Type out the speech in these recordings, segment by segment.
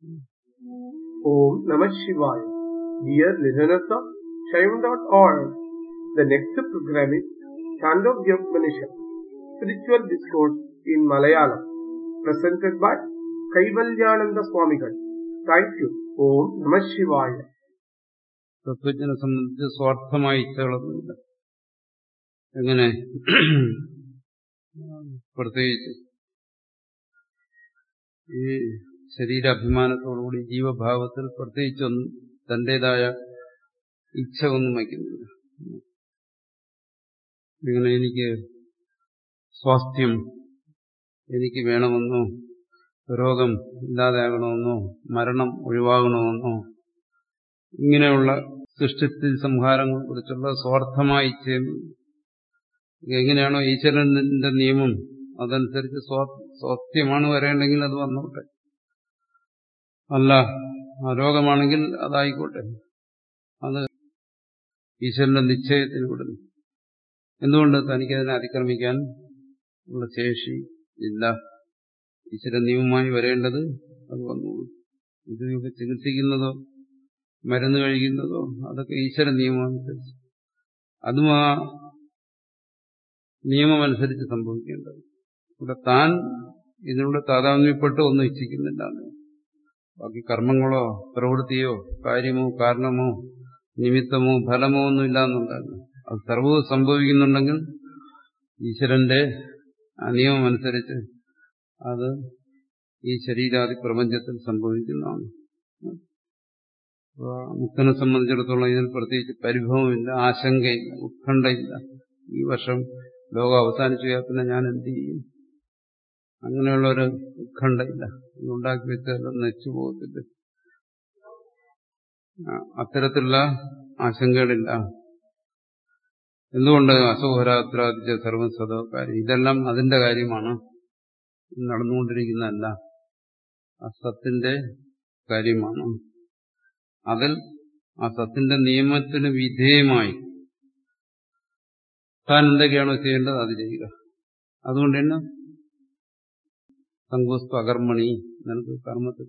Om Namah Shivaya. Dear listeners of Shaivan.org, the next program is Chandogya Spiritual Discourse in Malayalam, presented by Kaivalyananda Swamigal. Thank you. Om Namah Shivaya. തത്വജ്ഞനെ സംബന്ധിച്ച് സ്വാർത്ഥമായ ഇച്ഛകളൊന്നുമില്ല എങ്ങനെ പ്രത്യേകിച്ച് ഈ ശരീരാഭിമാനത്തോടുകൂടി ജീവഭാവത്തിൽ പ്രത്യേകിച്ചൊന്നും തന്റേതായ ഇച്ഛ ഒന്നും വയ്ക്കുന്നില്ല ഇങ്ങനെ എനിക്ക് സ്വാസ്ഥ്യം എനിക്ക് വേണമെന്നോ രോഗം ഇല്ലാതാകണമെന്നോ മരണം ഒഴിവാകണമെന്നോ ഇങ്ങനെയുള്ള സൃഷ്ടിത്തിൽ സംഹാരങ്ങളെ കുറിച്ചുള്ള സ്വാർത്ഥമായ ഇച്ഛയും എങ്ങനെയാണോ ഈശ്വരന്റെ നിയമം അതനുസരിച്ച് സ്വാസ്ഥ്യമാണ് വരേണ്ടെങ്കിൽ അത് വന്നോട്ടെ അല്ല ആ രോഗമാണെങ്കിൽ അതായിക്കോട്ടെ അത് ഈശ്വരന്റെ നിശ്ചയത്തിന് വിടുന്നു എന്തുകൊണ്ട് തനിക്കതിനെ അതിക്രമിക്കാൻ ഉള്ള ശേഷി ഇല്ല ഈശ്വര നിയമമായി വരേണ്ടത് അത് വന്നു ഇത് ചികിത്സിക്കുന്നതോ മരുന്ന് കഴിക്കുന്നതോ അതൊക്കെ ഈശ്വര നിയമമനുസരിച്ച് അതും ആ നിയമമനുസരിച്ച് സംഭവിക്കേണ്ടത് ഇവിടെ താൻ ഇതിനോട് താതാത്മ്യപ്പെട്ട് ഒന്നും ഇച്ഛിക്കുന്നില്ല ബാക്കി കർമ്മങ്ങളോ പ്രവൃത്തിയോ കാര്യമോ കാരണമോ നിമിത്തമോ ഫലമോ ഒന്നും ഇല്ല എന്നുണ്ടായിരുന്നു അത് സർവ്വവും സംഭവിക്കുന്നുണ്ടെങ്കിൽ ഈശ്വരന്റെ ആ നിയമമനുസരിച്ച് അത് ഈ ശരീരാദി പ്രപഞ്ചത്തിൽ സംഭവിക്കുന്നതാണ് മുക്തനെ സംബന്ധിച്ചിടത്തോളം ഇതിൽ പ്രത്യേകിച്ച് പരിഭവമില്ല ആശങ്കയില്ല ഉത്കണ്ഠയില്ല ഈ വർഷം ലോകം അവസാനിച്ചു പോയാൽ പിന്നെ ഞാൻ എന്ത് ചെയ്യും അങ്ങനെയുള്ളൊരു ഉത്കണ്ഠയില്ല ഉണ്ടാക്കി വെച്ചതെല്ലാം നശിച്ചു പോകത്തില്ല അത്തരത്തിലുള്ള ആശങ്കകളില്ല എന്തുകൊണ്ട് അസുഖരാത്രാദിച്ച സർവസദോകാര്യം ഇതെല്ലാം അതിന്റെ കാര്യമാണ് നടന്നുകൊണ്ടിരിക്കുന്നതല്ല ആ സത്തിന്റെ കാര്യമാണ് അതിൽ ആ സത്തിന്റെ നിയമത്തിന് വിധേയമായി താൻ എന്തൊക്കെയാണോ ചെയ്യേണ്ടത് അത് ചെയ്യുക അതുകൊണ്ട് തന്നെ സങ്കോസ്തു അകർമ്മണി നിനക്ക് കർമ്മത്തിൽ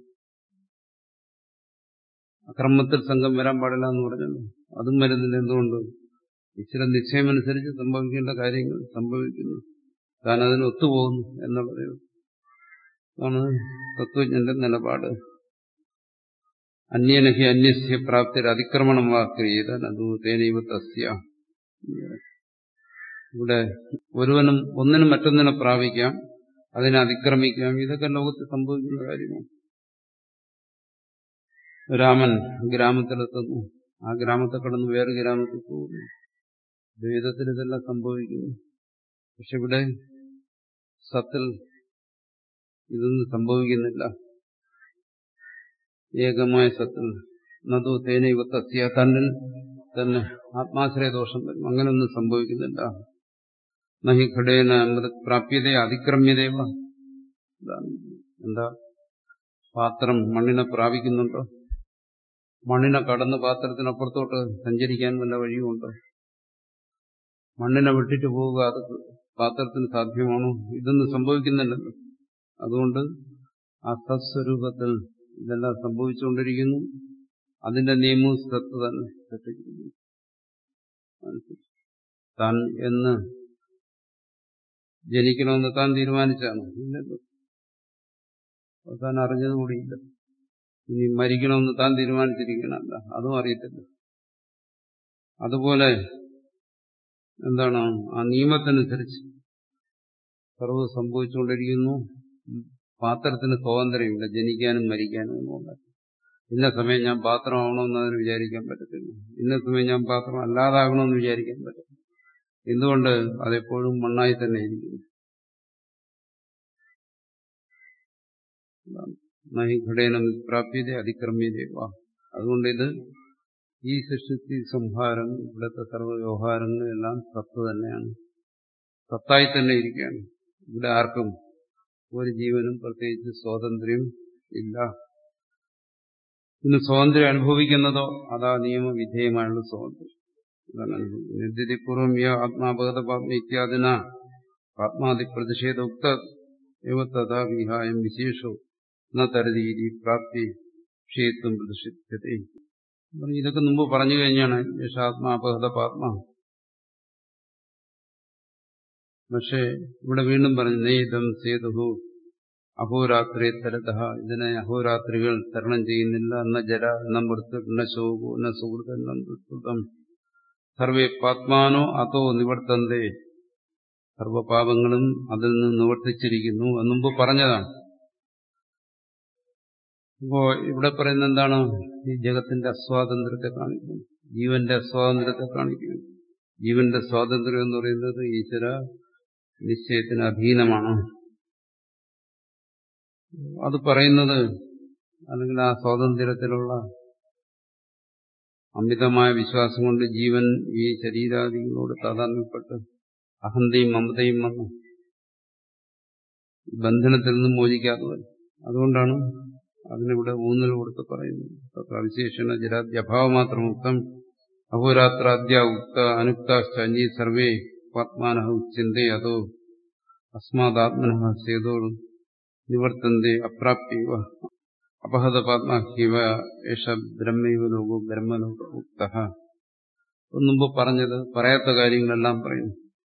അക്രമത്തിൽ സംഘം വരാൻ പാടില്ല എന്ന് പറഞ്ഞല്ലോ അതും വരുന്നില്ല എന്തുകൊണ്ട് ഇച്ചിരി നിശ്ചയമനുസരിച്ച് സംഭവിക്കേണ്ട കാര്യങ്ങൾ സംഭവിക്കുന്നു താൻ അതിന് ഒത്തുപോകുന്നു എന്നുള്ളത് ആണ് തത്വജ്ഞന്റെ നിലപാട് അന്യനഹി അന്യസ്യ പ്രാപ്തിർ അതിക്രമണം വാക്രിയത തേനൈവ തസ്യ ഇവിടെ ഒരുവനും ഒന്നിനും മറ്റൊന്നിനെ പ്രാപിക്കാം അതിനെ അതിക്രമിക്കാം ഇതൊക്കെ ലോകത്ത് സംഭവിക്കുന്ന കാര്യമാണ് രാമൻ ഗ്രാമത്തിലെത്തുന്നു ആ ഗ്രാമത്തെ കടന്ന് വേറെ ഗ്രാമത്തിൽ പോകുന്നു ദ്വൈതത്തിൽ ഇതെല്ലാം സംഭവിക്കുന്നു പക്ഷെ ഇവിടെ സത്തിൽ ഇതൊന്നും സംഭവിക്കുന്നില്ല ഏകമായ സത്തിൽ നദു തേനൈവ തസ്യ തന്നിൽ തന്നെ ആത്മാശ്രയ ദോഷം വരും അങ്ങനെയൊന്നും സംഭവിക്കുന്നില്ല നഹി ഘടേന പ്രാപ്യത അതിക്രമ്യതേവ എന്താ പാത്രം മണ്ണിനെ പ്രാപിക്കുന്നുണ്ടോ മണ്ണിനെ കടന്ന് പാത്രത്തിനപ്പുറത്തോട്ട് സഞ്ചരിക്കാൻ വല്ല വഴിയുമുണ്ടോ മണ്ണിനെ വിട്ടിട്ട് പോവുക അത് പാത്രത്തിന് സാധ്യമാണോ ഇതൊന്നും സംഭവിക്കുന്നില്ലല്ലോ അതുകൊണ്ട് ആ സത്സ്വരൂപത്തിൽ ഇതെല്ലാം സംഭവിച്ചുകൊണ്ടിരിക്കുന്നു അതിന്റെ നിയമവും സത്ത് തന്നെ സൃഷ്ടിക്കുന്നു താൻ എന്ന് ജനിക്കണമെന്ന് താൻ തീരുമാനിച്ചാണ് ഇല്ലല്ലോ താൻ അറിഞ്ഞതുകൂടിയില്ല ഇനി മരിക്കണമെന്ന് താൻ തീരുമാനിച്ചിരിക്കണമല്ല അതും അറിയത്തില്ല അതുപോലെ എന്താണ് ആ നിയമത്തിനനുസരിച്ച് സർവ്വ സംഭവിച്ചുകൊണ്ടിരിക്കുന്നു പാത്രത്തിന് സ്വാതന്ത്ര്യമില്ല ജനിക്കാനും മരിക്കാനും ഒന്നുമില്ല ഇന്ന സമയം ഞാൻ പാത്രമാവണമെന്ന് അതിന് വിചാരിക്കാൻ പറ്റത്തില്ല ഇന്ന സമയം ഞാൻ പാത്രം അല്ലാതാകണമെന്ന് വിചാരിക്കാൻ പറ്റില്ല എന്തുകൊണ്ട് അതെപ്പോഴും മണ്ണായി തന്നെ ഇരിക്കുന്നു നൈഘടേനം പ്രാപ്യത അതിക്രമ്യതേവ അതുകൊണ്ട് ഇത് ഈ സൃഷ്ടി സംഹാരം ഇവിടുത്തെ സർവ്വ വ്യവഹാരങ്ങളെല്ലാം സത്ത് തന്നെയാണ് സത്തായി തന്നെ ഇരിക്കുകയാണ് ഇവിടെ ആർക്കും ഒരു ജീവനും പ്രത്യേകിച്ച് സ്വാതന്ത്ര്യം ഇല്ല ഇന്ന് സ്വാതന്ത്ര്യം അനുഭവിക്കുന്നതോ അതാ നിയമവിധേയമായുള്ള സ്വാതന്ത്ര്യം നിർദ്ദിതിപൂർവം യ ആത്മാപകതപാത്മ ഇത്യാദിന ആത്മാതി പ്രതിഷേധ ഉക്ത തഥാ വിഹായം വിശേഷോ ന തരതീതി പ്രാപ്തി ക്ഷേത്വം പ്രതിഷ്ഠിച്ചതേ ഇതൊക്കെ മുമ്പ് പറഞ്ഞു കഴിഞ്ഞാണ് യശാത്മാപഹത പാത്മ പക്ഷേ ഇവിടെ വീണ്ടും പറഞ്ഞു നെയ്തം സേതുഹു അഹോരാത്രി തരത ഇതിനെ അഹോരാത്രികൾ തരണം ചെയ്യുന്നില്ല എന്ന ജല എന്ന മൃത്ത് എന്ന ശോകു എന്ന സുഹൃത്ത് എന്ന ദുഃഖം സർവേ പാത്മാനോ അതോ നിവർത്തന്തേ സർവപാപങ്ങളും അതിൽ നിന്ന് നിവർത്തിച്ചിരിക്കുന്നു എന്നുമ്പ് പറഞ്ഞതാണ് ഇപ്പോ ഇവിടെ പറയുന്ന എന്താണ് ഈ ജഗത്തിന്റെ അസ്വാതന്ത്ര്യത്തെ കാണിക്കുന്നു ജീവന്റെ അസ്വാതന്ത്ര്യത്തെ കാണിക്കുന്നു ജീവന്റെ സ്വാതന്ത്ര്യം എന്ന് പറയുന്നത് ഈശ്വര നിശ്ചയത്തിന് അധീനമാണ് അത് പറയുന്നത് അല്ലെങ്കിൽ ആ സ്വാതന്ത്ര്യത്തിലുള്ള അമിതമായ വിശ്വാസം കൊണ്ട് ജീവൻ ഈ ശരീരാദികളോട് താതാത്മ്യപ്പെട്ട് അഹന്തയും മമതയും വന്നു ബന്ധനത്തിൽ നിന്നും മോചിക്കാത്തത് അതുകൊണ്ടാണ് അതിനിവിടെ ഊന്നൽ കൊടുത്ത് പറയുന്നത് വിശേഷണ ജരാദ്യഭാവം മാത്രം ഉക്തം അഹോരാത്രാദ്യ ഉക്ത അനുക്താശ്ചി സർവേ പാത്മാന ഉച്യന്തേ അതോ അസ്മാദാത്മന സേതോ നിവർത്തന്തേ അപ്രാപ്യവ അപഹത പാത്മാഹ്യവ ഏഷ ബ്രഹ്മൈവ ലോകോ ബ്രഹ്മലോക ഉക്ത മുമ്പ് പറഞ്ഞത് പറയാത്ത കാര്യങ്ങളെല്ലാം പറയുന്നു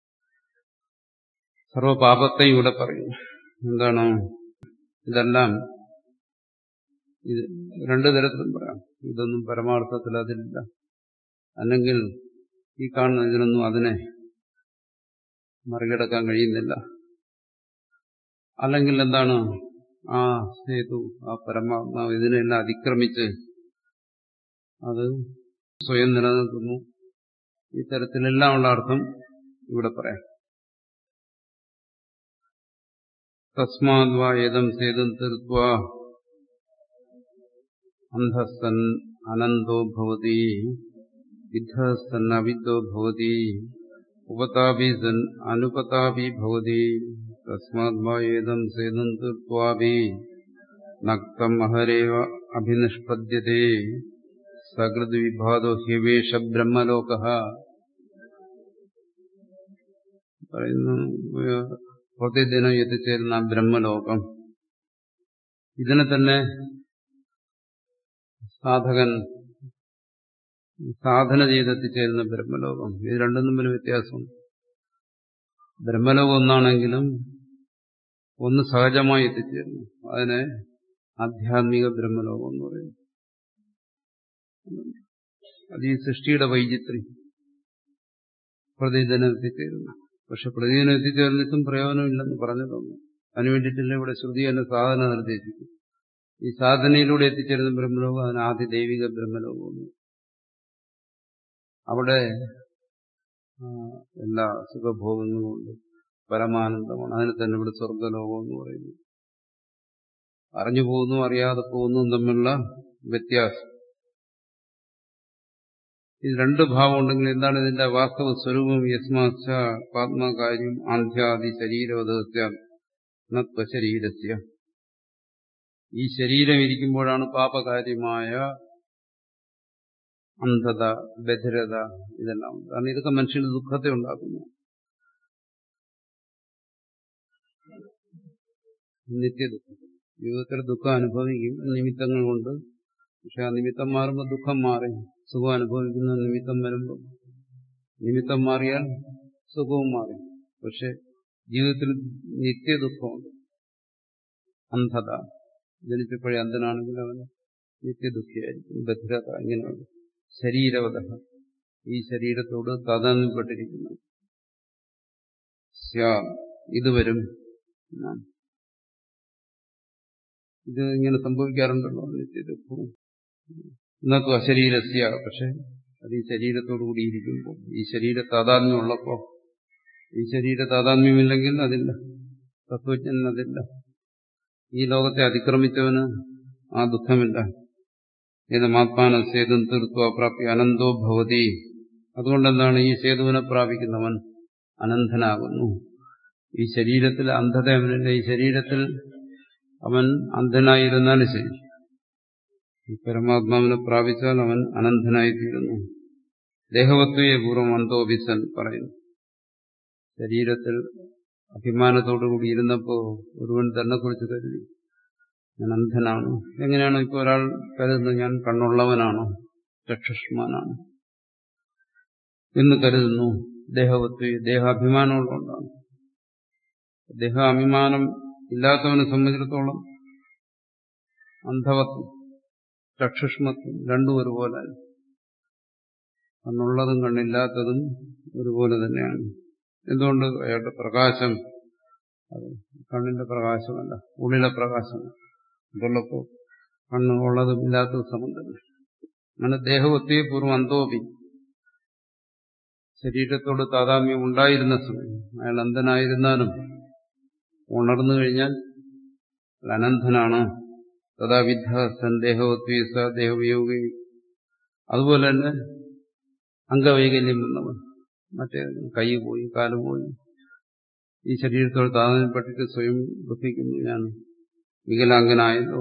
സർവപാപത്തെ ഇവിടെ പറയുന്നു എന്താണ് ഇതെല്ലാം ഇത് രണ്ടു തരത്തിലും പറയാം ഇതൊന്നും പരമാർത്ഥത്തിൽ അതിലില്ല അല്ലെങ്കിൽ ഈ കാണുന്ന ഇതിനൊന്നും അതിനെ മറികടക്കാൻ കഴിയുന്നില്ല അല്ലെങ്കിൽ എന്താണ് ആ സേതു ആ പരമാത്മാവ് ഇതിനെല്ലാം അതിക്രമിച്ച് അത് സ്വയം നിലനിൽക്കുന്നു ഇത്തരത്തിലെല്ലാം ഉള്ള അർത്ഥം ഇവിടെ പറയാം തസ്മാദ്വാ ഏതം സേതും തീർത്ത അന്ധസ്സൻ അനന്തോ ഭവതി വിദ്ധസ്സൻ അവിദ്ദോ ഭവതി ഉപതാപി സൻ അനുപതാപി ഭവതി തസ്മാദ്വാ ഏതം സേതും തീർത്താപി നക്തം അഹരേവ അഭിനിഷ്പദ്യത്തെ സകൃത് വിഭാതോ ഹ്യവേഷ ബ്രഹ്മലോക പറയുന്നു പ്രതിദിനം എത്തിച്ചേരുന്ന ബ്രഹ്മലോകം ഇതിനെ തന്നെ സാധകൻ സാധന ചെയ്തെത്തിച്ചേരുന്ന ബ്രഹ്മലോകം ഇത് രണ്ടും തമ്മിൽ വ്യത്യാസമുണ്ട് ബ്രഹ്മലോകം ഒന്നാണെങ്കിലും ഒന്ന് സഹജമായി എത്തിച്ചേരുന്നു അതിനെ ആധ്യാത്മിക ബ്രഹ്മലോകം എന്ന് പറയുന്നു അത് ഈ സൃഷ്ടിയുടെ വൈചിത്രം പ്രതിദിനം എത്തിച്ചേരുന്നു പക്ഷെ പ്രതിദിനം എത്തിച്ചേർന്നിട്ടും പ്രയോജനമില്ലെന്ന് പറഞ്ഞു തോന്നുന്നു അതിനുവേണ്ടിയിട്ടില്ല ഇവിടെ ശ്രുതി എന്നെ സാധന നിർദ്ദേശിക്കും ഈ സാധനയിലൂടെ എത്തിച്ചേരുന്ന ബ്രഹ്മലോകം അതിന് ആദ്യ ദൈവിക ബ്രഹ്മലോകമെന്ന് അവിടെ എല്ലാ സുഖഭോഗങ്ങളും ഉണ്ട് പരമാനന്ദമാണ് അതിന് തന്നെ ഇവിടെ സ്വർഗലോകം എന്ന് പറയുന്നു അറിഞ്ഞു പോകുന്നു അറിയാതെ പോകുന്നു തമ്മിലുള്ള വ്യത്യാസം ഇത് രണ്ട് ഭാവം ഉണ്ടെങ്കിൽ എന്താണ് ഇതിന്റെ വാസ്തവ സ്വരൂപം യസ്മാച്ച പാത്മകാര്യം ആന്ധ്യാദി ശരീരവധസ്യ നത്വശരീരസ്യ ഈ ശരീരം ഇരിക്കുമ്പോഴാണ് പാപകാര്യമായ അന്ധത ബധിരത ഇതെല്ലാം കാരണം ഇതൊക്കെ മനുഷ്യന് ദുഃഖത്തെ ഉണ്ടാക്കുന്നു നിത്യദുഃഖം ജീവിതത്തിൽ ദുഃഖം അനുഭവിക്കും നിമിത്തങ്ങൾ കൊണ്ട് പക്ഷെ ആ നിമിത്തം മാറുമ്പോൾ ദുഃഖം മാറി സുഖം അനുഭവിക്കുന്ന നിമിത്തം വരുമ്പോൾ നിമിത്തം മാറിയാൽ സുഖവും മാറി പക്ഷെ ജീവിതത്തിൽ നിത്യദുഃഖമുണ്ട് അന്ധത ജനിച്ചപ്പോഴേ അന്ധനാണെങ്കിൽ അവന് നിത്യദുഃഖിയായിരിക്കും ഭദ്രത ഇങ്ങനെയുണ്ട് ശരീരവത ഈ ശരീരത്തോട് താതാന്യപ്പെട്ടിരിക്കുന്നു ഇത് വരും ഇത് ഇങ്ങനെ സംഭവിക്കാറുണ്ടല്ലോ നിത്യദുഃഖവും എന്നൊക്കെ അശരീരസ്യ പക്ഷെ അത് ഈ ശരീരത്തോടു കൂടി ഇരിക്കുമ്പോൾ ഈ ശരീര താതാത്മ്യം ഉള്ളപ്പോ ഈ ശരീര താതാത്മ്യമില്ലെങ്കിൽ അതില്ല തത്വജ്ഞൻ അതില്ല ഈ ലോകത്തെ അതിക്രമിച്ചവന് ആ ദുഃഖമില്ല ഇത് മാത്മാന സേതും തീർത്വ പ്രാപ്തി അനന്തോ ഭവതി അതുകൊണ്ടെന്താണ് ഈ സേതുവിനെ പ്രാപിക്കുന്നവൻ അനന്തനാകുന്നു ഈ ശരീരത്തിൽ അന്ധത അവനില്ല ഈ ശരീരത്തിൽ അവൻ അന്ധനായിരുന്നാലും ശരി ഈ പരമാത്മാവിനെ പ്രാപിച്ചാൽ അവൻ അനന്തനായിത്തീരുന്നു ദേഹവത്വയെ പൂർവ്വം അന്തോപിസൻ പറയുന്നു ശരീരത്തിൽ അഭിമാനത്തോടുകൂടി ഇരുന്നപ്പോ ഒരുവൻ തന്നെ കുറിച്ച് കരുതി ഞാൻ അന്ധനാണ് എങ്ങനെയാണ് ഇപ്പോൾ ഒരാൾ കരുതുന്നത് ഞാൻ കണ്ണുള്ളവനാണോ ചക്ഷുഷ്മാനാണ് എന്ന് കരുതുന്നു ദേഹവത്വ ദേഹാഭിമാനമുള്ളതുകൊണ്ടാണ് ദേഹാഭിമാനം ഇല്ലാത്തവനെ സംബന്ധിച്ചിടത്തോളം അന്ധവത്വം ചക്ഷുഷ്മത്വം രണ്ടും ഒരുപോലെ കണ്ണുള്ളതും കണ്ണില്ലാത്തതും ഒരുപോലെ തന്നെയാണ് എന്തുകൊണ്ട് അയാളുടെ പ്രകാശം അത് കണ്ണിന്റെ പ്രകാശമല്ല ഉള്ളിലെ പ്രകാശമല്ല ഇതുള്ളപ്പോൾ കണ്ണ് ഉള്ളതും ഇല്ലാത്തതും സമം തന്നെ അങ്ങനെ ദേഹവത്വയെ പൂർവ്വം അന്തോപി ശരീരത്തോട് താതാമ്യം ഉണ്ടായിരുന്ന സമയം അയാൾ അന്ധനായിരുന്നാലും ഉണർന്നു കഴിഞ്ഞാൽ അനന്തനാണ് തഥാവിദ്ധ സന്ദേഹവത്വീസ ദേഹവിയോഗി അതുപോലെ തന്നെ അംഗവൈകല്യം വന്നവൻ മറ്റേ കൈ പോയി കാല് പോയി ഈ ശരീരത്തോട് താതാമ്യപ്പെട്ടിട്ട് സ്വയം ദുഃഖിക്കുന്നു ഞാൻ വികലാംഗനായല്ലോ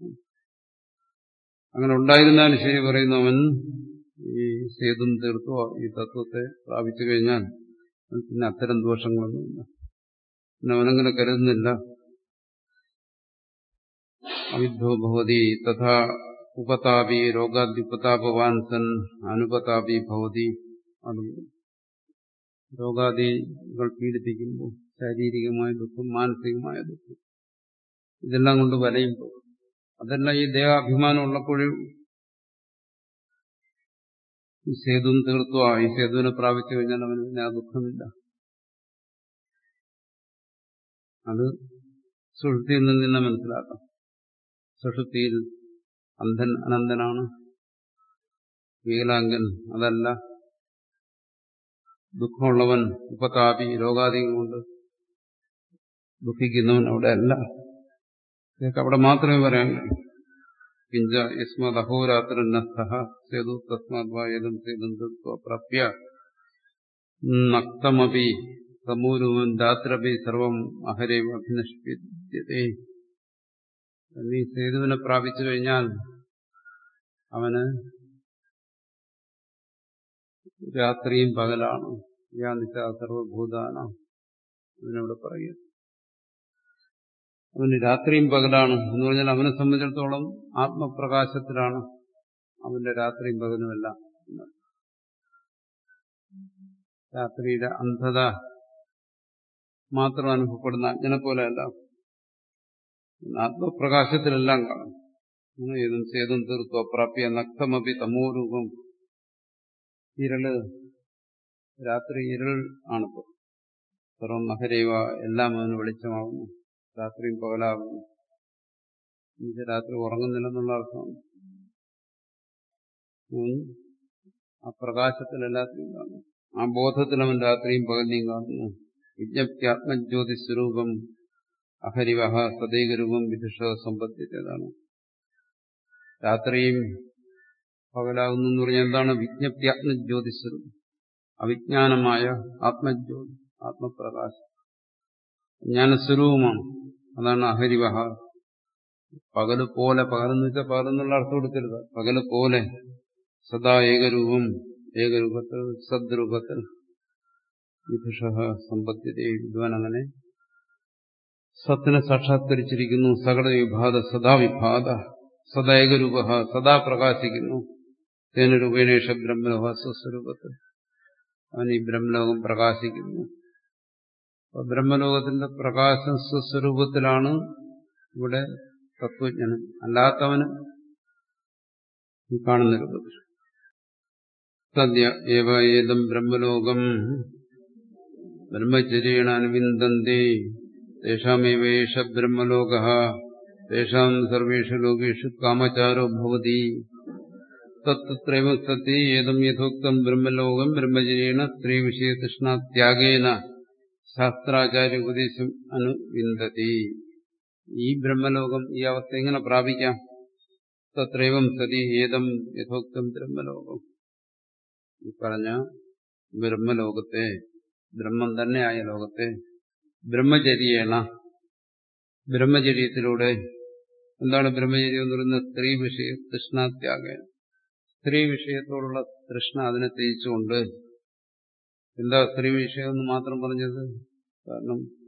അങ്ങനെ ഉണ്ടായിരുന്നാലും ശരി പറയുന്നു അവൻ ഈ സേതും തീർത്തോ ഈ തത്വത്തെ പ്രാപിച്ചു കഴിഞ്ഞാൽ പിന്നെ അത്തരം ദോഷങ്ങളൊന്നുമില്ല പിന്നെ അവനങ്ങനെ കരുതുന്നില്ല അവിദ്ധോ ഭവതി തഥാ ഉപതാപി രോഗാദ്യുപതാപവാൻ സൻ അനുപതാപി ഭവതി അത് രോഗാദികൾ പീഡിപ്പിക്കുമ്പോൾ ശാരീരികമായ ദുഃഖം മാനസികമായ ദുഃഖം ഇതെല്ലാം കൊണ്ട് വലയുമ്പോൾ അതെല്ലാം ഈ ദേഹാഭിമാനം ഉള്ളപ്പോഴും ഈ സേതുവും തീർത്തുക ഈ സേതുവിനെ പ്രാപിച്ചു കഴിഞ്ഞാൽ അവന് പിന്നെ ആ ദുഃഖമില്ല അത് സുഷുപ്തിയിൽ നിന്ന് തന്നെ മനസ്സിലാക്കാം സുഷുപ്തിയിൽ അന്ധൻ അനന്തനാണ് വികലാംഗൻ അതല്ല ദുഃഖമുള്ളവൻ ഉപതാപി രോഗാദികൾ കൊണ്ട് ദുഃഖിക്കുന്നവൻ അവിടെ അല്ല ഇതൊക്കെ അവിടെ മാത്രമേ പറയാൻ കഴിയൂ കിഞ്ച യസ്മത് അഹോരാത്രനസ്ഥ സേതു തസ്മാദ്വായതും സേതും പ്രാപ്യ നക്തമപി സമൂലവും രാത്രപി സർവം അഹരേവ അഭിനഷ്പ്യത്തെ നീ സേതുവിനെ പ്രാപിച്ചു കഴിഞ്ഞാൽ അവന് രാത്രിയും പകലാണ് യാനിച്ച സർവഭൂതാന അതിനവിടെ പറയുക അവന് രാത്രിയും പകലാണ് എന്ന് പറഞ്ഞാൽ അവനെ സംബന്ധിച്ചിടത്തോളം ആത്മപ്രകാശത്തിലാണ് അവന്റെ രാത്രിയും പകലുമല്ല രാത്രിയുടെ അന്ധത മാത്രം അനുഭവപ്പെടുന്ന അജ്ഞനെ പോലെയല്ല ആത്മപ്രകാശത്തിലെല്ലാം കാണും ഏതും സേതും തീർത്തു അപ്രാപ്യ നക്തമപി തമോരൂപം ഇരള് രാത്രി ഇരുൾ ആണിപ്പോ സർവം മഹരൈവ എല്ലാം അവന് വെളിച്ചമാകുന്നു രാത്രിയും പകലാകുന്നു എനിക്ക് രാത്രി ഉറങ്ങുന്നില്ലെന്നുള്ള അർത്ഥമാണ് ആ പ്രകാശത്തിൽ എല്ലാത്തിനും കാണുന്നു ആ ബോധത്തിൽ അവൻ രാത്രിയും പകലിനെയും കാണുന്നു വിജ്ഞപ്തി സ്വരൂപം അഹരിവഹ സദൈകരൂപം വിദുഷ സമ്പത്തിയതാണ് രാത്രിയും പകലാകുന്നു എന്ന് പറഞ്ഞാൽ എന്താണ് വിജ്ഞപ്തി ആത്മജ്യോതിസ്വരൂപം അവിജ്ഞാനമായ ആത്മജ്യോതി ആത്മപ്രകാശം ജ്ഞാനസ്വരൂപമാണ് അതാണ് അഹരിവഹ പകല് പോലെ പകലെന്ന് വെച്ചാൽ പകലെന്നുള്ള അർത്ഥം കൊടുക്കരുത് പകല് പോലെ സദാ ഏകരൂപം ഏകരൂപത്തിൽ സദ്രൂപത്തിൽ വിദുഷ സമ്പത്തിയെ വിദ്വാൻ അങ്ങനെ സത്തിനെ സാക്ഷാത്കരിച്ചിരിക്കുന്നു സകല വിഭാത സദാ വിഭാത സദാ ഏകരൂപ സദാ പ്രകാശിക്കുന്നു തേന രൂപേണേഷ ബ്രഹ്മലോഹ സ്വസ്വരൂപത്തിൽ അവൻ ഈ ബ്രഹ്മലോകം പ്രകാശിക്കുന്നു ബ്രഹ്മലോകത്തിന്റെ പ്രകാശം സ്വസ്വരൂപത്തിലാണ് ഇവിടെ തത്വജ്ഞനും അല്ലാത്തവന് കാണുന്ന രൂപത്തിൽ സദ്യ ഏവ ഏതം ബ്രഹ്മലോകം ബ്രഹ്മചര്യേണ അനുവിന്ദന്തി തേഷാമേവേഷ ബ്രഹ്മലോക തേഷാം സർവേഷു ലോകേഷു കാമചാരോ ഭവതി തത്രൈവ സതി ഏതം യഥോക്തം ബ്രഹ്മലോകം ബ്രഹ്മചര്യേണ സ്ത്രീ വിഷയ തൃഷ്ണാത്യാഗേന ശാസ്ത്രാചാര്യ ഉപദേശം അനുവിന്ദതി ഈ ബ്രഹ്മലോകം ഈ അവസ്ഥ എങ്ങനെ പ്രാപിക്കാം തത്രൈവം സതി ഏതം യഥോക്തം ബ്രഹ്മലോകം ഈ പറഞ്ഞ ബ്രഹ്മലോകത്തെ ബ്രഹ്മം തന്നെയായ ലോകത്തെ ബ്രഹ്മചര്യേണ ബ്രഹ്മചര്യത്തിലൂടെ എന്താണ് ബ്രഹ്മചര്യം എന്ന് പറയുന്നത് സ്ത്രീ വിഷയ തൃഷ്ണാത്യാഗം സ്ത്രീ വിഷയത്തോടുള്ള തൃഷ്ണ അതിനെ തേച്ചുകൊണ്ട് എന്താ സ്ത്രീ വിഷയം എന്ന് മാത്രം പറഞ്ഞത് കാരണം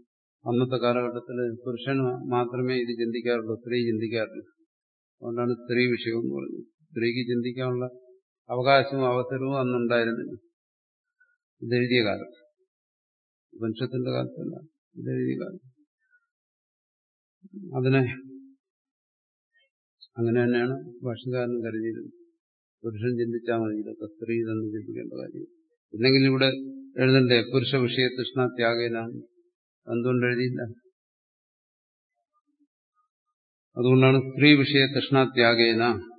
അന്നത്തെ കാലഘട്ടത്തിൽ പുരുഷൻ മാത്രമേ ഇത് ചിന്തിക്കാറുള്ളൂ സ്ത്രീ ചിന്തിക്കാറില്ല അതുകൊണ്ടാണ് സ്ത്രീ വിഷയം എന്ന് പറഞ്ഞത് സ്ത്രീക്ക് ചിന്തിക്കാനുള്ള അവകാശവും അവസരവും അന്നുണ്ടായിരുന്നില്ല ഇതെഴുതിയ കാലത്ത് വംശത്തിന്റെ കാലത്തല്ല ഇതെഴുതിയ കാലം അതിനെ അങ്ങനെ തന്നെയാണ് ഭാഷകാരൻ കരുതിയിരുന്നത് പുരുഷൻ ചിന്തിച്ചാൽ മതി ഇതൊക്കെ സ്ത്രീ തന്നെ ചിന്തിക്കേണ്ട കാര്യം ഇല്ലെങ്കിൽ ഇവിടെ എഴുതണ്ടേ പുരുഷ വിഷയ തൃഷ്ണ ത്യാഗേനാണ് എന്തുകൊണ്ട് എഴുതിയില്ല അതുകൊണ്ടാണ് സ്ത്രീ വിഷയ തൃഷ്ണാത്യാഗേന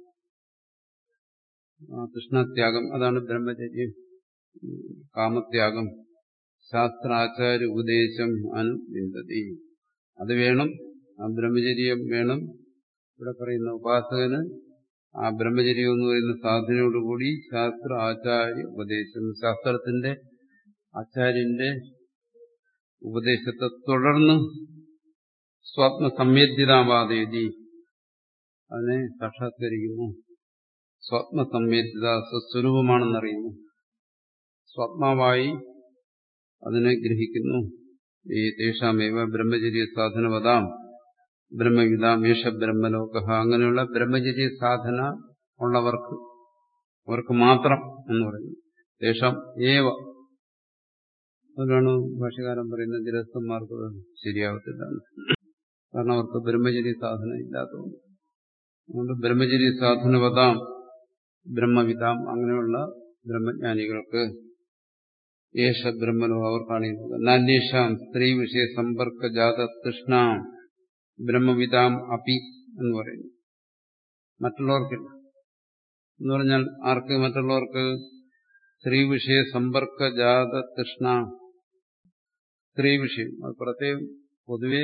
ആ തൃഷ്ണാത്യാഗം അതാണ് ബ്രഹ്മചര്യം കാമത്യാഗം ശാസ്ത്രാചാര്യ ഉപദേശം അനുബിന്ദതി അത് വേണം ആ ബ്രഹ്മചര്യം വേണം ഇവിടെ പറയുന്ന ഉപാസകന് ആ ബ്രഹ്മചര്യം എന്ന് പറയുന്ന സാധനയോടുകൂടി ശാസ്ത്ര ആചാര്യ ഉപദേശം ശാസ്ത്രത്തിന്റെ ആചാര്യന്റെ ഉപദേശത്തെ തുടർന്ന് സ്വപ്ന സംവേദ്യതാവാദേതി അതിനെ സാക്ഷാത്കരിക്കുന്നു സ്വപ്ന സംവേദ്യത സ്വസ്വരൂപമാണെന്നറിയുന്നു സ്വപ്നമായി അതിനെ ഗ്രഹിക്കുന്നു ഈ തേഷാമേവ ബ്രഹ്മചര്യ സാധനവതാം ബ്രഹ്മവിതാം യേശ ബ്രഹ്മലോക അങ്ങനെയുള്ള ബ്രഹ്മചര്യ സാധന ഉള്ളവർക്ക് അവർക്ക് മാത്രം എന്ന് പറയുന്നു തേഷാം ഏവ അതുകൊണ്ടാണ് ഭാഷകാരൻ പറയുന്ന ഗൃഹസ്ഥന്മാർക്ക് ശരിയാവത്തില്ല കാരണം അവർക്ക് ബ്രഹ്മചര്യ സാധന ഇല്ലാത്തതുകൊണ്ട് അതുകൊണ്ട് ബ്രഹ്മചര്യ സാധനവതാം ബ്രഹ്മവിതാം അങ്ങനെയുള്ള ബ്രഹ്മജ്ഞാനികൾക്ക് യേശ ബ്രഹ്മനോ അവർക്കാണ് നാന്യേഷാം സ്ത്രീ വിഷയ സമ്പർക്ക ജാത തൃഷ്ണ ബ്രഹ്മവിതാം അപി എന്ന് പറയുന്നു മറ്റുള്ളവർക്കില്ല എന്ന് പറഞ്ഞാൽ ആർക്ക് മറ്റുള്ളവർക്ക് സ്ത്രീ വിഷയ സമ്പർക്ക ജാത തൃഷ്ണ സ്ത്രീ വിഷയം അത് പ്രത്യേകം പൊതുവെ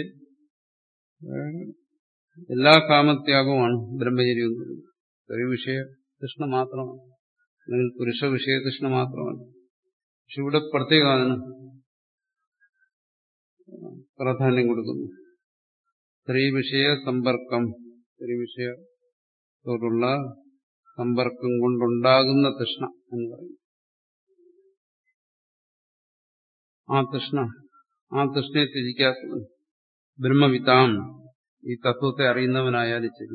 എല്ലാ കാമത്യാഗവുമാണ് ബ്രഹ്മചര്യം എന്ന് പറയുന്നത് സ്ത്രീ വിഷയ തൃഷ്ണ മാത്രമാണ് അല്ലെങ്കിൽ പുരുഷ വിഷയ തൃഷ്ണ മാത്രമാണ് പക്ഷെ ഇവിടെ പ്രത്യേകം അതിന് പ്രാധാന്യം കൊടുക്കുന്നു സ്ത്രീ വിഷയ സമ്പർക്കം സ്ത്രീ വിഷയത്തോടുള്ള സമ്പർക്കം കൊണ്ടുണ്ടാകുന്ന തൃഷ്ണ എന്ന് പറയും ആ തൃഷ്ണ ആ തൃഷ്ണയെ ത്യജിക്കാത്തവൻ ബ്രഹ്മവിതാം ഈ തത്വത്തെ അറിയുന്നവനായാലും ശരി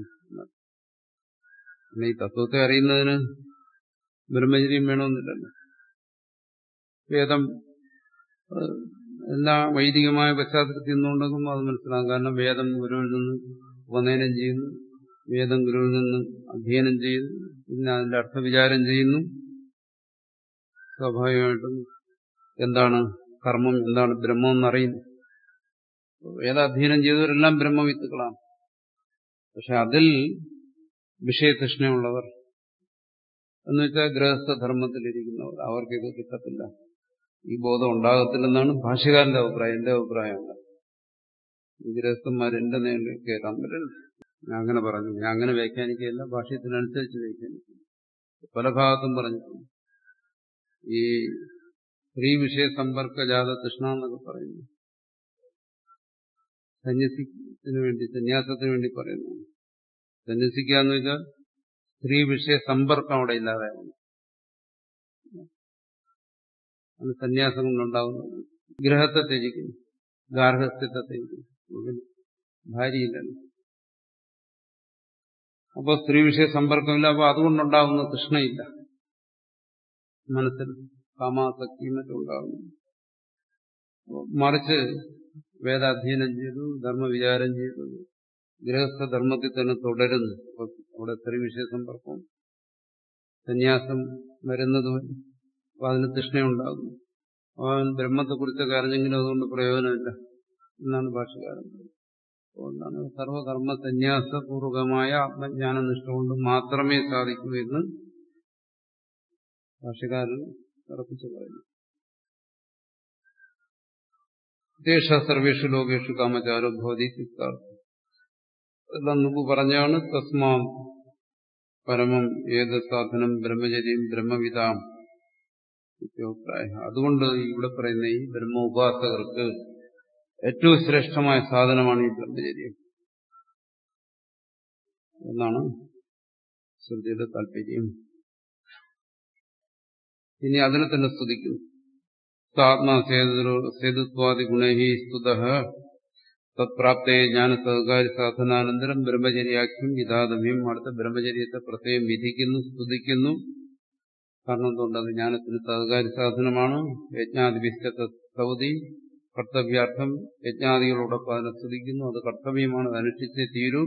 ഈ തത്വത്തെ അറിയുന്നതിന് ബ്രഹ്മചര്യം വേണമെന്നില്ലല്ലോ വേദം എല്ലാ വൈദികമായ പശ്ചാത്തലത്തിൽ നിന്നുണ്ടെങ്കിൽ അത് മനസ്സിലാകും കാരണം വേദം ഗുരുവിൽ നിന്ന് ഉപനയനം ചെയ്യുന്നു വേദം ഗുരുവിൽ നിന്ന് അധ്യയനം ചെയ്യുന്നു പിന്നെ അതിന്റെ അർത്ഥവിചാരം ചെയ്യുന്നു സ്വാഭാവികമായിട്ടും എന്താണ് കർമ്മം എന്താണ് ബ്രഹ്മം എന്നറിയുന്നു വേദാധ്യയനം ചെയ്തവരെല്ലാം ബ്രഹ്മവിത്തുക്കളാണ് പക്ഷെ അതിൽ വിഷയതൃഷ്ണയുള്ളവർ എന്ന് വെച്ചാൽ ഗൃഹസ്ഥധർമ്മത്തിലിരിക്കുന്നവർ അവർക്ക് ഇത് കിട്ടത്തില്ല ഈ ബോധം ഉണ്ടാകത്തില്ലെന്നാണ് ഭാഷ്യകാരന്റെ അഭിപ്രായം എന്റെ അഭിപ്രായമല്ല ഗൃഹസ്ഥന്മാർ എന്റെ നേരിൽ കയറാൻ പറ്റില്ല ഞാൻ അങ്ങനെ പറഞ്ഞു ഞാൻ അങ്ങനെ വ്യാഖ്യാനിക്കുകയല്ല ഭാഷ്യത്തിനനുസരിച്ച് വ്യാഖ്യാനിക്കും പല ഭാഗത്തും പറഞ്ഞിട്ടുണ്ട് ഈ സ്ത്രീ വിഷയ സമ്പർക്ക ജാത തൃഷ്ണ എന്നൊക്കെ പറയുന്നു സന്യസിന് വേണ്ടി സന്യാസത്തിന് വേണ്ടി പറയുന്നു സന്യസിക്കുക എന്ന് വെച്ചാൽ സ്ത്രീ വിഷയ സമ്പർക്കം അവിടെ ഇല്ലാതായിരുന്നു അത് സന്യാസം കൊണ്ടുണ്ടാകുന്നത് ഗ്രഹത്തെ ത്യജിക്കുന്നു ഗാർഹസ്ഥ്യത്തെ ത്യജിക്കുന്നു ഭാര്യയില്ലല്ലോ അപ്പോൾ സ്ത്രീ വിഷയ സമ്പർക്കമില്ല അപ്പോൾ അതുകൊണ്ടുണ്ടാകുന്ന തൃഷ്ണയില്ല മനസ്സിൽ കാമാസക്തിയും മറ്റും ഉണ്ടാകുന്നു മറിച്ച് വേദാധ്യയനം ചെയ്തു ധർമ്മവിചാരം ചെയ്തു ഗൃഹസ്ഥധർമ്മത്തിൽ തന്നെ തുടരുന്നു അവിടെ സ്ത്രീ വിഷയ സമ്പർക്കം സന്യാസം വരുന്നതും അപ്പൊ അതിന് തൃഷ്ണയുണ്ടാകുന്നു അവൻ ബ്രഹ്മത്തെക്കുറിച്ചൊക്കെ അറിഞ്ഞെങ്കിലും അതുകൊണ്ട് പ്രയോജനമില്ല എന്നാണ് ഭാഷകാരൻ അതുകൊണ്ടാണ് സർവകർമ്മ സന്യാസപൂർവകമായ ആത്മജ്ഞാനനിഷ്ഠ കൊണ്ട് മാത്രമേ സാധിക്കൂ എന്ന് ഭാഷകാരൻ ഉറപ്പിച്ചു പറയുന്നു ദേശ സർവേഷു ലോകേഷു കാമചാരോ ഭവതി എല്ലാം മുമ്പ് പറഞ്ഞാണ് തസ്മാ പരമം ഏത് സാധനം ബ്രഹ്മചര്യം ബ്രഹ്മവിതാം അഭിപ്രായ അതുകൊണ്ട് ഇവിടെ പറയുന്ന ഈ ബ്രഹ്മ ഉപാസകർക്ക് ഏറ്റവും ശ്രേഷ്ഠമായ സാധനമാണ് ഈ ബ്രഹ്മചര്യം എന്നാണ് ശ്രുതിയുടെ താല്പര്യം ഇനി അതിനെ തന്നെ സ്തുതിക്കുന്നു സാത്മാ സേതുത്വാദി ഗുണൈ സ്തുത തത്പ്രാപ്തേ ജ്ഞാന സഹകാരി സാധനാനന്തരം ബ്രഹ്മചര്യാഖ്യം വിധാതമ്യം അടുത്ത ബ്രഹ്മചര്യത്തെ പ്രത്യേകം വിധിക്കുന്നു സ്തുതിക്കുന്നു കാരണം എന്തുകൊണ്ട് അത് ജ്ഞാനത്തിന് സഹകാരി സാധനമാണ് യജ്ഞാതിപിഷ്ട സൗതി കർത്തവ്യാർത്ഥം യജ്ഞാദികളോടൊപ്പം അതിനെ സ്തുതിക്കുന്നു അത് കർത്തവ്യമാണ് അത് അനുഷ്ഠിച്ചേ തീരൂ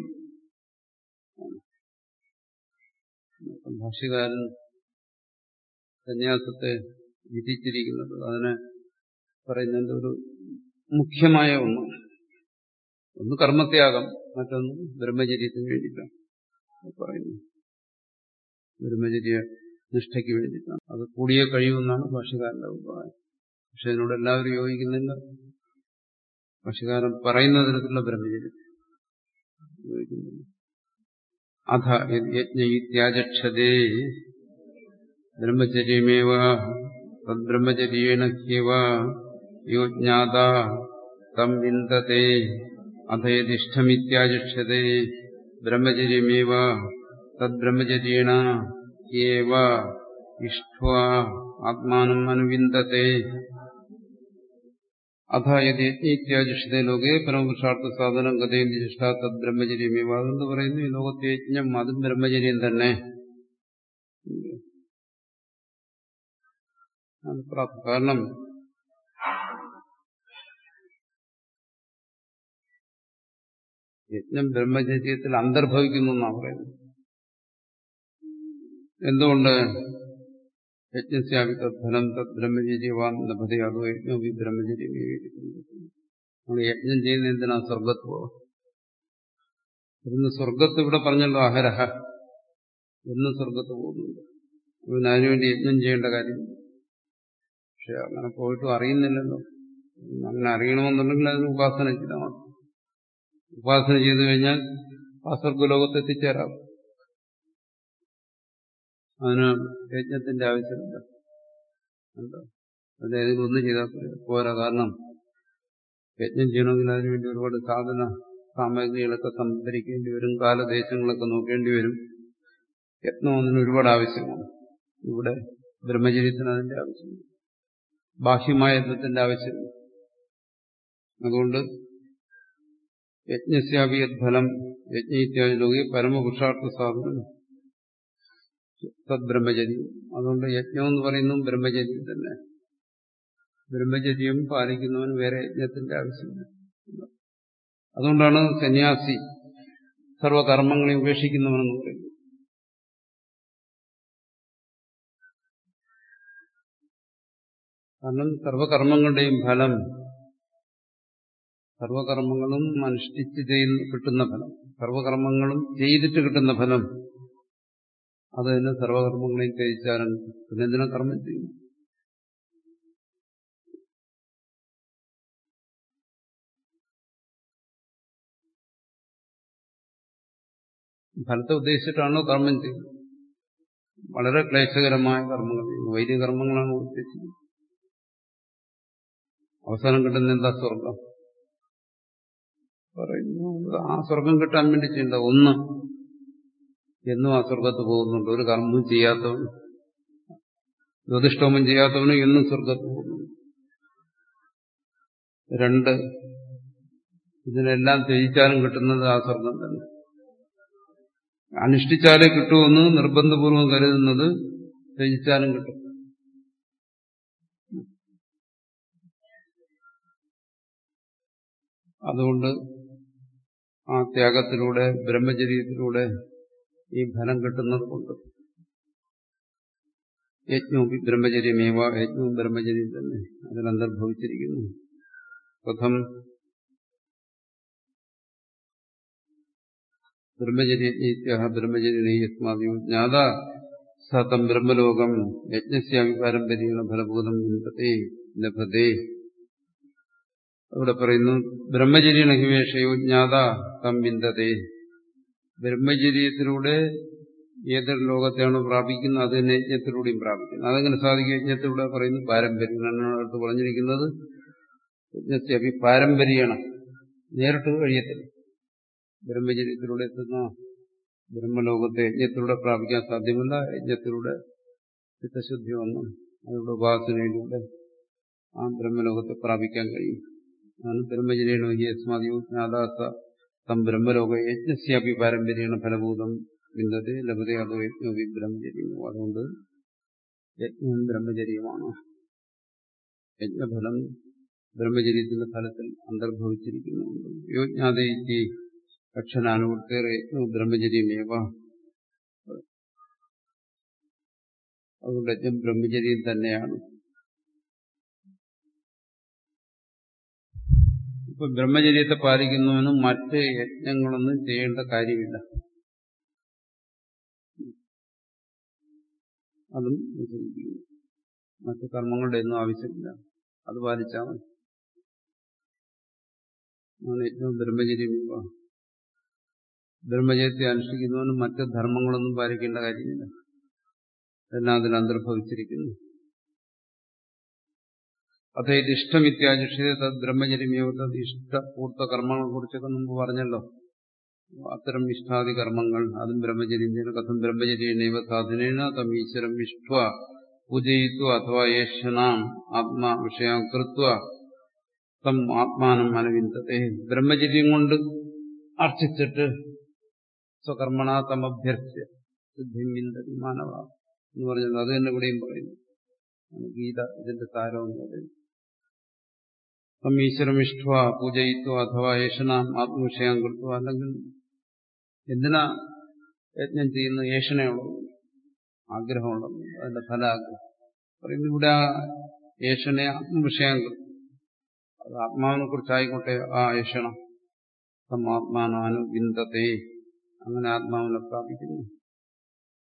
ഭാഷ്യകാരൻ സന്യാസത്തെ വിധിച്ചിരിക്കുന്നത് അതിനെ പറയുന്നതിന്റെ ഒരു മുഖ്യമായ ഒന്ന് ഒന്ന് കർമ്മത്യാഗം മറ്റൊന്ന് ബ്രഹ്മചര്യത്തിന് വേണ്ടിയിട്ടാണ് പറയുന്നു ബ്രഹ്മചര്യ നിഷ്ഠയ്ക്ക് വേണ്ടിയിട്ടാണ് അത് കൂടിയേ കഴിയുമെന്നാണ് ഭാഷകാരന്റെ അഭിപ്രായം പക്ഷെ അതിനോട് എല്ലാവരും യോജിക്കുന്നില്ല ഭാഷകാരൻ പറയുന്ന തരത്തിലുള്ള ബ്രഹ്മചര്യം യോജിക്കുന്നില്ല അഥ യജ്ഞയിത്യാചക്ഷതേ ബ്രഹ്മചര്യമേവ തദ്ബ്രഹ്മചര്യേണ ഹ്യവ യോ ജ്ഞാത തം വിന്ദത്തെ അഥ യദിഷ്ടമിത്യാചക്ഷതേ ബ്രഹ്മചര്യമേവ തദ്ബ്രഹ്മചര്യേണ ഹ്യേവ ഇഷ്ട്വ ആത്മാനം അനുവിന്ദത്തെ അഥ യതി യജ്ഞിത്യാചിഷ്ടേ ലോകേ പരമപുരുഷാർത്ഥ സാധനം ഗതയും ജിഷ്ഠ തദ് ബ്രഹ്മചര്യമേവ അതെന്ന് പറയുന്നു ഈ ലോകത്തെ യജ്ഞം അതും ബ്രഹ്മചര്യം തന്നെ കാരണം യജ്ഞം ബ്രഹ്മചര്യത്തിൽ അന്തർഭവിക്കുന്നു എന്നാണ് പറയുന്നത് എന്തുകൊണ്ട് യജ്ഞസ്യാവി തദ്ഫലം തദ് ബ്രഹ്മചര്യവാൻ ലഭതി അതോ യജ്ഞോപി ബ്രഹ്മചര്യം നമ്മൾ യജ്ഞം ചെയ്യുന്ന എന്തിനാ സ്വർഗത്ത് പോവാം ഇന്ന് സ്വർഗത്ത് ഇവിടെ പറഞ്ഞല്ലോ അഹരഹ എന്ന് സ്വർഗത്ത് പോകുന്നുണ്ട് പിന്നെ അതിനുവേണ്ടി യജ്ഞം ചെയ്യേണ്ട കാര്യം പക്ഷെ അങ്ങനെ പോയിട്ടും അറിയുന്നില്ലല്ലോ അങ്ങനെ അറിയണമെന്നുണ്ടെങ്കിൽ അതിന് ഉപാസന ചെയ്താൽ മതി ഉപാസന ചെയ്തു കഴിഞ്ഞാൽ ആ സ്വർഗലോകത്ത് എത്തിച്ചേരാം അതിന് യജ്ഞത്തിന്റെ ആവശ്യമില്ല എന്താ അതായത് ഒന്നും ചെയ്താൽ പോരാ കാരണം യജ്ഞം ചെയ്യണമെങ്കിൽ അതിനുവേണ്ടി ഒരുപാട് സാധന സാമഗ്രികളൊക്കെ സംഭരിക്കേണ്ടി വരും കാലദേശങ്ങളൊക്കെ നോക്കേണ്ടി വരും യത്നം അതിന് ഒരുപാട് ആവശ്യമാണ് ഇവിടെ ബ്രഹ്മചര്യത്തിന് അതിന്റെ ആവശ്യമില്ല ബാഹ്യമായ യത്നത്തിന്റെ ആവശ്യമില്ല അതുകൊണ്ട് യജ്ഞസ്യാപി യദ്ഫലം യജ്ഞ ലോകി പരമപുരുഷാർത്ഥ സാധനം തദ്ബ്രഹ്മചര്യം അതുകൊണ്ട് യജ്ഞം എന്ന് പറയുന്നു ബ്രഹ്മചര്യം തന്നെ ബ്രഹ്മചര്യം പാലിക്കുന്നവന് വേറെ യജ്ഞത്തിന്റെ ആവശ്യമില്ല അതുകൊണ്ടാണ് സന്യാസി സർവകർമ്മങ്ങളെ ഉപേക്ഷിക്കുന്നവനെന്ന് പറയുന്നത് കാരണം സർവകർമ്മങ്ങളുടെയും ഫലം സർവകർമ്മങ്ങളും അനുഷ്ഠിച്ച് ചെയ്യുന്ന കിട്ടുന്ന ഫലം സർവകർമ്മങ്ങളും ചെയ്തിട്ട് കിട്ടുന്ന ഫലം അത് തന്നെ സർവകർമ്മങ്ങളെയും കഴിച്ചാലും പിന്നെ എന്തിനാ കർമ്മം ചെയ്യും ഫലത്തെ ഉദ്ദേശിച്ചിട്ടാണോ കർമ്മം ചെയ്യുന്നത് വളരെ ക്ലേശകരമായ കർമ്മങ്ങൾ ചെയ്യുന്നു വൈദ്യകർമ്മങ്ങളാണ് ഉദ്ദേശിക്കുന്നത് അവസാനം കിട്ടുന്ന എന്താ സ്വർഗം പറയുന്നു ആ സ്വർഗം കിട്ടാൻ വേണ്ടി ചെയ്യേണ്ട ഒന്ന് എന്നും ആ സ്വർഗത്ത് പോകുന്നുണ്ട് ഒരു കർമ്മവും ചെയ്യാത്തവൻ ജ്യോതിഷ്ടോമം ചെയ്യാത്തവനും എന്നും സ്വർഗത്ത് പോകുന്നുണ്ട് രണ്ട് ഇതിനെല്ലാം ത്യജിച്ചാലും കിട്ടുന്നത് ആ സ്വർഗം തന്നെ അനുഷ്ഠിച്ചാലേ കിട്ടുമെന്ന് നിർബന്ധപൂർവം കരുതുന്നത് ത്യജിച്ചാലും കിട്ടും അതുകൊണ്ട് ആ ത്യാഗത്തിലൂടെ ബ്രഹ്മചര്യത്തിലൂടെ ഈ ഫലം കിട്ടുന്നത് കൊണ്ട് യജ്ഞവും ബ്രഹ്മചര്യമേവ യജ്ഞവും ബ്രഹ്മചര്യം തന്നെ അതിലന്തർഭവിച്ചിരിക്കുന്നു പ്രഥം ബ്രഹ്മചര്യ ബ്രഹ്മചര്യസ്മാദിയോ ജ്ഞാത സതം ബ്രഹ്മലോകം യജ്ഞസ്യാമി പാരമ്പര്യ ഫലഭൂതം ലഭത്തെ ലഭത്തെ അവിടെ പറയുന്നു ബ്രഹ്മചര്യ ഹിമേഷയോ ജ്ഞാത തം വിന്ദതേ ബ്രഹ്മചര്യത്തിലൂടെ ഏതൊരു ലോകത്തെയാണോ പ്രാപിക്കുന്നത് അത് തന്നെ യജ്ഞത്തിലൂടെയും പ്രാപിക്കുന്നു അതെങ്ങനെ സാധിക്കും യജ്ഞത്തിലൂടെ പറയുന്നു പാരമ്പര്യം അടുത്ത് പറഞ്ഞിരിക്കുന്നത് യജ്ഞത്തെ പാരമ്പര്യമാണ് നേരിട്ട് കഴിയത്തില്ല ബ്രഹ്മചര്യത്തിലൂടെ എത്തുന്ന ബ്രഹ്മലോകത്തെ യജ്ഞത്തിലൂടെ പ്രാപിക്കാൻ സാധ്യമല്ല യജ്ഞത്തിലൂടെ ചിത്തശുദ്ധി വന്നു അതിലൂടെ ഉപാസനയിലൂടെ ആ ബ്രഹ്മലോകത്തെ പ്രാപിക്കാൻ കഴിയും ആണ് ബ്രഹ്മചര്യേണ ഹി യസ്മാദിയോ ജ്ഞാതാസ തം ബ്രഹ്മലോക യജ്ഞസ്യാപി പാരമ്പര്യേണ ഫലഭൂതം വിന്ദത്തെ ലഭത്തെ അതോ യജ്ഞോപി ബ്രഹ്മചര്യമോ അതുകൊണ്ട് യജ്ഞം ബ്രഹ്മചര്യമാണ് യജ്ഞഫലം ബ്രഹ്മചര്യത്തിന്റെ ഫലത്തിൽ അന്തർഭവിച്ചിരിക്കുന്നുണ്ട് യോജ്ഞാതയ്ക്ക് ഭക്ഷണാനുവൃത്തേറെ യജ്ഞവും ബ്രഹ്മചര്യമേവ അതുകൊണ്ട് യജ്ഞം ബ്രഹ്മചര്യം തന്നെയാണ് ഇപ്പൊ ബ്രഹ്മചര്യത്തെ പാലിക്കുന്നവനും മറ്റ് യജ്ഞങ്ങളൊന്നും ചെയ്യേണ്ട കാര്യമില്ല അതും വിശദീകരിക്കുന്നു മറ്റ് കർമ്മങ്ങളുടെ ഒന്നും ആവശ്യമില്ല അത് പാലിച്ചാൽ മതി ആണ് ഏറ്റവും ബ്രഹ്മചര്യമേവ ബ്രഹ്മചര്യത്തെ അനുഷ്ഠിക്കുന്നവനും മറ്റ് ധർമ്മങ്ങളൊന്നും പാലിക്കേണ്ട കാര്യമില്ല എല്ലാം അതിൽ അന്തർഭവിച്ചിരിക്കുന്നു അത് ഇത് ഇഷ്ടമിത്യാചിഷിത തത് ബ്രഹ്മചര്യമേവ തത് ഇഷ്ടപൂർത്ത കർമ്മങ്ങളെ കുറിച്ചൊക്കെ മുമ്പ് പറഞ്ഞല്ലോ അത്തരം ഇഷ്ടാദി കർമ്മങ്ങൾ അതും ബ്രഹ്മചര്യം ചെയ്യുന്ന കഥം ബ്രഹ്മചര്യേണ സാധനേന തം ഈശ്വരം ഇഷ്ട പൂജയിത്വ അഥവാ യേശനാം ആത്മാ വിഷയം കൃത്വ തം ആത്മാനം അനുവിന്ദത്തെ ബ്രഹ്മചര്യം കൊണ്ട് അർച്ചിച്ചിട്ട് സ്വകർമ്മണ തമഭ്യർച്ച്യ സിദ്ധിം വിന്ദതി മാനവ എന്ന് പറഞ്ഞത് അത് തന്നെ ഇവിടെയും പറയുന്നു ഗീത ഇതിന്റെ സാരം എന്ന് പറയുന്നു തം ഈശ്വരം ഇഷ്ട പൂജയിത്വ അഥവാ യേശനാം ആത്മവിഷയം കൃത്വ അല്ലെങ്കിൽ എന്തിനാ യജ്ഞം ചെയ്യുന്ന യേശനയുള്ളത് ആഗ്രഹമുള്ളത് അതിന്റെ ഫലാഗ്രഹം പറയുന്നു ഇവിടെ ആ യേശനെ ആത്മവിഷയം കൃത്വം അത് ആത്മാവിനെ കുറിച്ചായിക്കോട്ടെ ആ യേശണം തം ആത്മാനാനു വിന്ദത്തെ അങ്ങനെ ആത്മാവിനെ പ്രാപിക്കുന്നു